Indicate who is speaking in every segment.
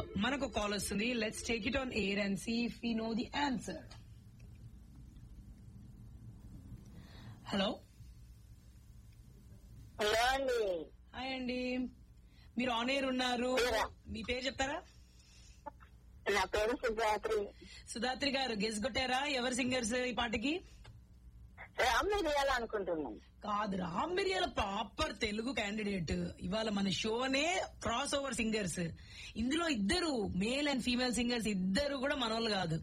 Speaker 1: మనకు కాల్ వస్తుంది let's take it on air and see if you know the answer hello
Speaker 2: hello అండి
Speaker 1: hi అండి మీరు on air ఉన్నారు
Speaker 2: మీరా?
Speaker 1: మీ పేరు చెప్తారా
Speaker 2: నా పేరు సుజాత్రి
Speaker 1: సుధాత్రి గారు గెస్ కొట్టారా ఎవరు సింగర్స్ ఈ పాటకి
Speaker 2: రామ్ మిరియాలు అనుకుంటున్నాను
Speaker 1: కాదు రామ్ మిరియాల ప్రాపర్ తెలుగు క్యాండిడేట్ ఇవాళ మన షోనే క్రాస్ ఓవర్ సింగర్స్ ఇందులో ఇద్దరు మేల్ అండ్ ఫీమేల్ సింగర్స్ ఇద్దరు కూడా మనోళ్ళు కాదు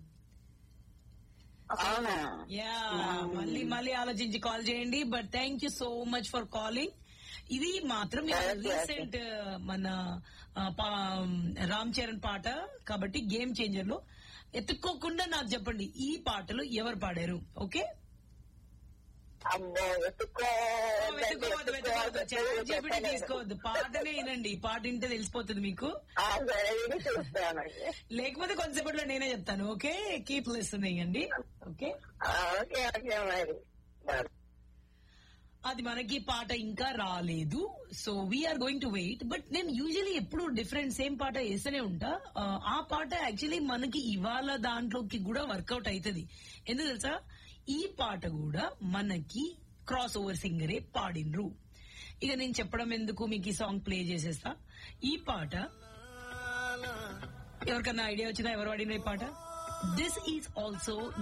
Speaker 2: అవునా
Speaker 1: యా మళ్ళీ మళ్ళీ ఆలోచించి కాల్ చేయండి but thank you so much for calling ఇది మాత్రం
Speaker 2: Okay, okay.
Speaker 1: రీసెంట్ మన ఆ, పా- రామ్ చరణ్ పాట కాబట్టి గేమ్ చేంజర్ లో ఎత్తుక్కోకుండా నాకు చెప్పండి ఈ పాటలు ఎవరు పాడారు ఓకే
Speaker 2: అమ్మో ఎత్తుకో
Speaker 1: వెతుక్కోవద్దు వెతుక్కోవద్దు ఛాలెంజ్ చెప్పి తీసుకోవద్దు పాటనే వినండి ఈ పాట వింటే తెలిసిపోతుంది మీకు
Speaker 2: ఆ, సరే ఇది చూస్తానండి
Speaker 1: లేకపోతే కొంతసేపట్లో నేనే చెప్తాను ఓకే కీప్ లిసనింగ్ అండి ఓకే
Speaker 2: ఆ, ఓకే ఓకే మరి మరి.
Speaker 1: అది మనకి పాట ఇంకా రాలేదు so we are going to wait but నేను యూజువలీ ఎప్పుడు డిఫరెంట్ సేమ్ పాట వేస్తూనే ఉంటా ఆ, ఆ పాట యాక్చువల్లీ మనకి ఇవాళ దాంట్లోకి కూడా వర్కౌట్ అవుతుంది ఎందుకు తెలుసా ఈ పాట కూడా మనకి క్రాస్ ఓవర్ సింగరే పాడిండ్రు ఇక నేను చెప్పడం ఎందుకు మీకు ఈ సాంగ్ ప్లే చేసేస్తా ఈ పాట ఎవరికన్నా ఐడియా వచ్చిందా ఎవరు పాడిన ఈ పాట దిస్ ఈజ్ ఆల్సో